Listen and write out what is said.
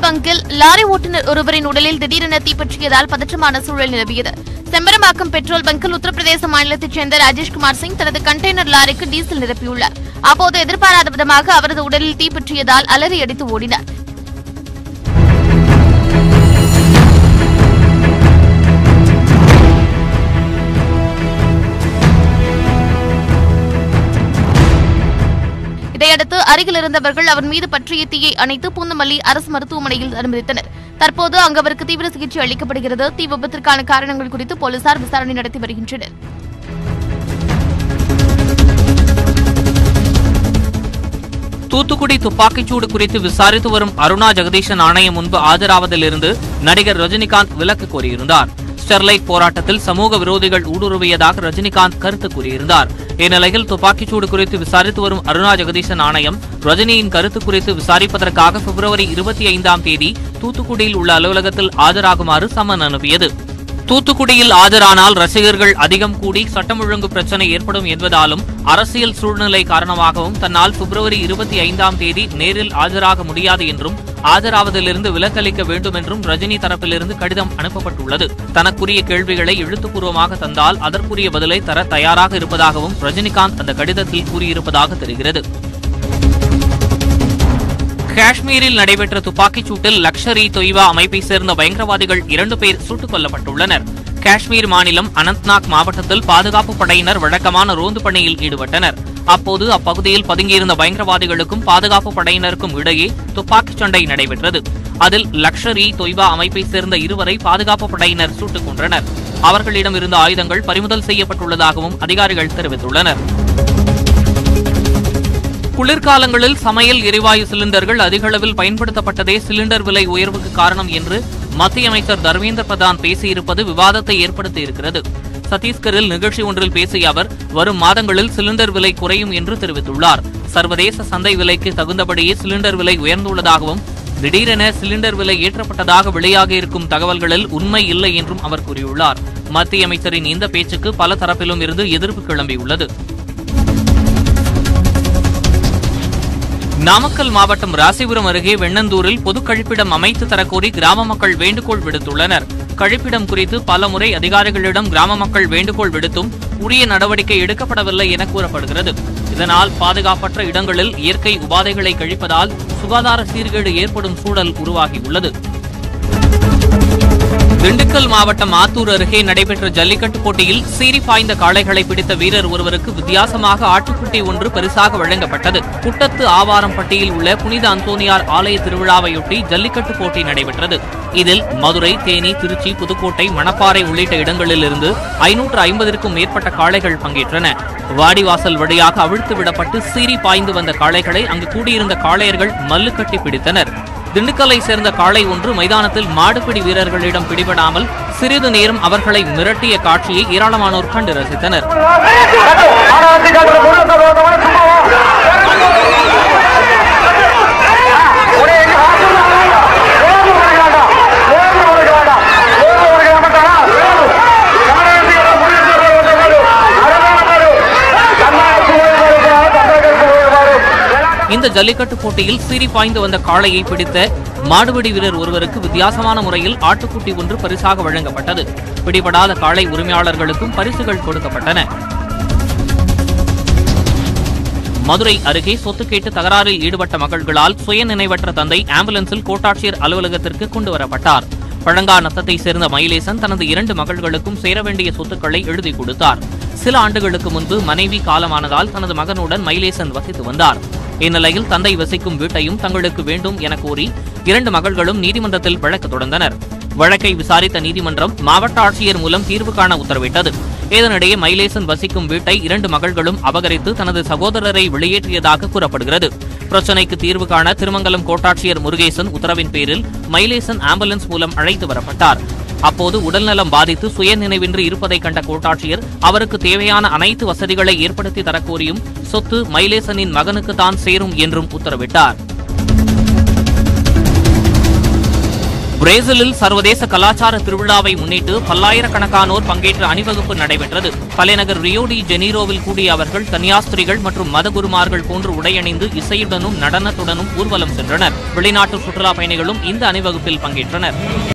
பங்கில் லாரி ஓட்டுநர் ஒருவரின் உடலில் திடீரென தீப்பற்றியதால் பதற்றமான சூழல் நிலவியது செம்பரம்பாக்கம் பெட்ரோல் பங்கில் உத்தரப்பிரதேச மாநிலத்தைச் சேர்ந்த ராஜேஷ்குமார் சிங் தனது கண்டெய்னர் லாரிக்கு டீசல் நிரப்பியுள்ளார் அப்போது எதிர்பாராத விதமாக அவரது உடலில் தீப்பற்றியதால் அலறி அடித்து ஓடினார் இதையடுத்து அருகில் இருந்தவர்கள் அவர் மீது பற்றிய தீயை அணைத்து பூந்தமல்லி அரசு மருத்துவமனையில் அனுமதித்தனர் தற்போது அங்கு அவருக்கு தீவிர சிகிச்சை அளிக்கப்படுகிறது தீ விபத்திற்கான காரணங்கள் குறித்து போலீசார் விசாரணை நடத்தி வருகின்றனர் தூத்துக்குடி துப்பாக்கிச்சூடு குறித்து விசாரித்து வரும் அருணா ஜெகதீசன் ஆணையம் முன்பு ஆஜராவதிலிருந்து நடிகர் ரஜினிகாந்த் விலக்கு கோரியிருந்தார் ஸ்டெர்லைட் போராட்டத்தில் சமூக விரோதிகள் ஊடுருவியதாக ரஜினிகாந்த் கருத்து கூறியிருந்தார் இந்நிலையில் துப்பாக்கிச்சூடு குறித்து விசாரித்து வரும் அருணா ஜெகதீசன் ஆணையம் ரஜினியின் கருத்து குறித்து விசாரிப்பதற்காக பிப்ரவரி இருபத்தி ஐந்தாம் தேதி தூத்துக்குடியில் உள்ள அலுவலகத்தில் ஆஜராகுமாறு சம்மன் அனுப்பியது தூத்துக்குடியில் ஆஜரானால் ரசிகர்கள் அதிகம் கூடி சட்டம் ஒழுங்கு பிரச்சனை ஏற்படும் என்பதாலும் அரசியல் சூழ்நிலை காரணமாகவும் தன்னால் பிப்ரவரி இருபத்தி ஐந்தாம் தேதி நேரில் ஆஜராக முடியாது என்றும் ஆஜராவதிலிருந்து விலக்களிக்க வேண்டும் என்றும் ரஜினி தரப்பிலிருந்து கடிதம் அனுப்பப்பட்டுள்ளது தனக்குரிய கேள்விகளை எழுத்துப்பூர்வமாக தந்தால் அதற்குரிய பதிலை தர தயாராக இருப்பதாகவும் ரஜினிகாந்த் அந்த கடிதத்தில் கூறியிருப்பதாக தெரிகிறது காஷ்மீரில் நடைபெற்ற துப்பாக்கிச் சூட்டில் லக்ஷர் இ தொய்வா அமைப்பை சேர்ந்த பயங்கரவாதிகள் இரண்டு பேர் சுட்டுக் கொல்லப்பட்டுள்ளனர் காஷ்மீர் மாநிலம் அனந்த்நாக் மாவட்டத்தில் பாதுகாப்பு படையினர் வழக்கமான ரோந்து பணியில் ஈடுபட்டனர் அப்போது அப்பகுதியில் பதுங்கியிருந்த பயங்கரவாதிகளுக்கும் பாதுகாப்பு படையினருக்கும் இடையே துப்பாக்கிச் சண்டை நடைபெற்றது அதில் லக்ஷர் இ தொய்வா அமைப்பை சேர்ந்த இருவரை பாதுகாப்பு படையினர் சுட்டுக் கொன்றனர் அவர்களிடம் இருந்த ஆயுதங்கள் பறிமுதல் செய்யப்பட்டுள்ளதாகவும் அதிகாரிகள் தெரிவித்துள்ளனர் குளிர்காலங்களில் சமையல் எரிவாயு சிலிண்டர்கள் அதிக அளவில் பயன்படுத்தப்பட்டதே சிலிண்டர் விலை உயர்வுக்கு காரணம் என்று மத்திய அமைச்சர் தர்மேந்திர பிரதான் பேசியிருப்பது விவாதத்தை ஏற்படுத்தியிருக்கிறது சத்தீஸ்கரில் நிகழ்ச்சி ஒன்றில் பேசிய அவர் வரும் மாதங்களில் சிலிண்டர் விலை குறையும் என்று தெரிவித்துள்ளார் சர்வதேச சந்தை விலைக்கு தகுந்தபடியே சிலிண்டர் விலை உயர்ந்துள்ளதாகவும் திடீரென சிலிண்டர் விலை ஏற்றப்பட்டதாக வெளியாக இருக்கும் தகவல்களில் உண்மை இல்லை என்றும் அவர் கூறியுள்ளார் மத்திய அமைச்சரின் இந்த பேச்சுக்கு பல தரப்பிலும் இருந்து எதிர்ப்பு கிளம்பியுள்ளது நாமக்கல் மாவட்டம் ராசிபுரம் அருகே வெண்ணந்தூரில் பொது கழிப்பிடம் அமைத்து தரக்கோரி கிராம மக்கள் வேண்டுகோள் விடுத்துள்ளனர் கழிப்பிடம் குறித்து பல முறை அதிகாரிகளிடம் கிராம மக்கள் வேண்டுகோள் விடுத்தும் உரிய நடவடிக்கை எடுக்கப்படவில்லை என கூறப்படுகிறது இதனால் பாதுகாப்பற்ற இடங்களில் இயற்கை உபாதைகளை கழிப்பதால் சுகாதார சீர்கேடு ஏற்படும் சூழல் உருவாகியுள்ளது திண்டுக்கல் மாவட்டம் ஆத்தூர் அருகே நடைபெற்ற ஜல்லிக்கட்டு போட்டியில் சீறி பாய்ந்த காளைகளை பிடித்த வீரர் ஒருவருக்கு வித்தியாசமாக ஆட்டுக்குட்டி ஒன்று பரிசாக வழங்கப்பட்டது குட்டத்து ஆவாரம்பட்டியில் உள்ள புனித அந்தோனியார் ஆலய திருவிழாவையொட்டி ஜல்லிக்கட்டு போட்டி நடைபெற்றது இதில் மதுரை தேனி திருச்சி புதுக்கோட்டை மணப்பாறை உள்ளிட்ட இடங்களிலிருந்து ஐநூற்று ஐம்பதற்கும் மேற்பட்ட காளைகள் பங்கேற்றன வாடிவாசல் வழியாக அவிழ்த்து விடப்பட்டு சீறி பாய்ந்து வந்த காளைகளை அங்கு கூடியிருந்த காளையர்கள் மல்லுக்கட்டி பிடித்தனர் திண்டுக்கல்லை சேர்ந்த காளை ஒன்று மைதானத்தில் மாடுபிடி வீரர்களிடம் பிடிபடாமல் சிறிது நேரம் அவர்களை மிரட்டிய காட்சியை ஏராளமானோர் கண்டு ரசித்தனர் இந்த ஜல்லிக்கட்டு போட்டியில் சீறி பாய்ந்து வந்த காளையை பிடித்த மாடுபிடி வீரர் ஒருவருக்கு வித்தியாசமான முறையில் ஆட்டுக்குட்டி ஒன்று பரிசாக வழங்கப்பட்டது பிடிபடாத காளை உரிமையாளர்களுக்கும் பரிசுகள் கொடுக்கப்பட்டன மதுரை அருகே சொத்து கேட்டு தகராறில் ஈடுபட்ட மகள்களால் சுய நினைவற்ற தந்தை ஆம்புலன்ஸில் கோட்டாட்சியர் அலுவலகத்திற்கு கொண்டு வரப்பட்டார் பழங்காநத்தத்தை சேர்ந்த மயிலேசன் தனது இரண்டு மகள்களுக்கும் சேர வேண்டிய சொத்துக்களை எழுதி கொடுத்தார் சில ஆண்டுகளுக்கு முன்பு மனைவி காலமானதால் தனது மகனுடன் மயிலேசன் வசித்து வந்தார் இந்நிலையில் தந்தை வசிக்கும் வீட்டையும் தங்களுக்கு வேண்டும் என கோரி இரண்டு மகள்களும் நீதிமன்றத்தில் வழக்கு தொடர்ந்தனர் வழக்கை விசாரித்த நீதிமன்றம் மாவட்ட ஆட்சியர் மூலம் தீர்வு காண உத்தரவிட்டது இதனிடையே மயிலேசன் வசிக்கும் வீட்டை இரண்டு மகள்களும் அபகரித்து தனது சகோதரரை வெளியேற்றியதாக கூறப்படுகிறது பிரச்சினைக்கு தீர்வு காண திருமங்கலம் கோட்டாட்சியர் முருகேசன் உத்தரவின் பேரில் மயிலேசன் ஆம்புலன்ஸ் மூலம் அழைத்து வரப்பட்டார் அப்போது உடல்நலம் பாதித்து சுயநினைவின்றி இருப்பதை கண்ட கோட்டாட்சியர் அவருக்கு தேவையான அனைத்து வசதிகளை ஏற்படுத்தி தரக்கோரியும் சொத்து மயிலேசனின் மகனுக்கு தான் சேரும் என்றும் உத்தரவிட்டார் பிரேசிலில் சர்வதேச கலாச்சார திருவிழாவை முன்னிட்டு பல்லாயிரக்கணக்கானோர் பங்கேற்ற அணிவகுப்பு நடைபெற்றது தலைநகர் ரியோ டி ஜெனீரோவில் கூடிய அவர்கள் கன்னியாஸ்திரிகள் மற்றும் மதகுருமார்கள் போன்று உடையணிந்து இசையுடனும் நடனத்துடனும் ஊர்வலம் சென்றனர் வெளிநாட்டு சுற்றுலா பயணிகளும் இந்த அணிவகுப்பில் பங்கேற்றனர்